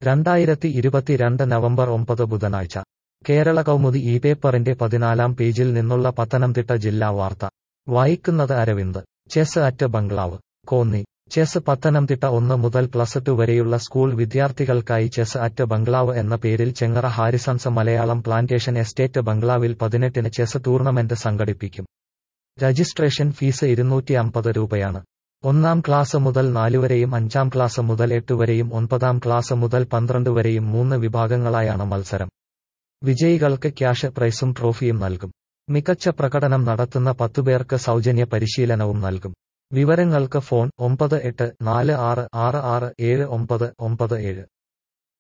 രണ്ടായിരത്തി ഇരുപത്തിരണ്ട് നവംബർ ഒമ്പത് ബുധനാഴ്ച കേരള കൗമുദി ഈ പേപ്പറിന്റെ പതിനാലാം പേജിൽ നിന്നുള്ള പത്തനംതിട്ട ജില്ലാ വാർത്ത വായിക്കുന്നത് Aravind chess at bungalow Konni chess Pathanamthitta ഒന്ന് മുതൽ പ്ലസ് ടു വരെയുള്ള സ്കൂൾ വിദ്യാർത്ഥികൾക്കായി ചെസ് അറ്റ് ബംഗ്ലാവ് എന്ന പേരിൽ Chengara Harrisons Malayalam plantation estate ബംഗ്ലാവിൽ പതിനെട്ടിന് ചെസ് ടൂർണമെന്റ് സംഘടിപ്പിക്കും രജിസ്ട്രേഷൻ ഫീസ് ഇരുന്നൂറ്റി അമ്പത് രൂപയാണ് ഒന്നാം ക്ലാസ് മുതൽ നാലുവരെയും അഞ്ചാം ക്ലാസ് മുതൽ എട്ട് വരെയും ഒൻപതാം ക്ലാസ് മുതൽ പന്ത്രണ്ട് വരെയും മൂന്ന് വിഭാഗങ്ങളായാണ് മത്സരം വിജയികൾക്ക് ക്യാഷ് പ്രൈസും ട്രോഫിയും നൽകും മികച്ച പ്രകടനം നടത്തുന്ന പത്തുപേർക്ക് സൗജന്യ പരിശീലനവും നൽകും വിവരങ്ങൾക്ക് ഫോൺ ഒമ്പത് എട്ട് നാല് ആറ് ആറ് ആറ് ഏഴ് ഒമ്പത് ഒമ്പത് ഏഴ്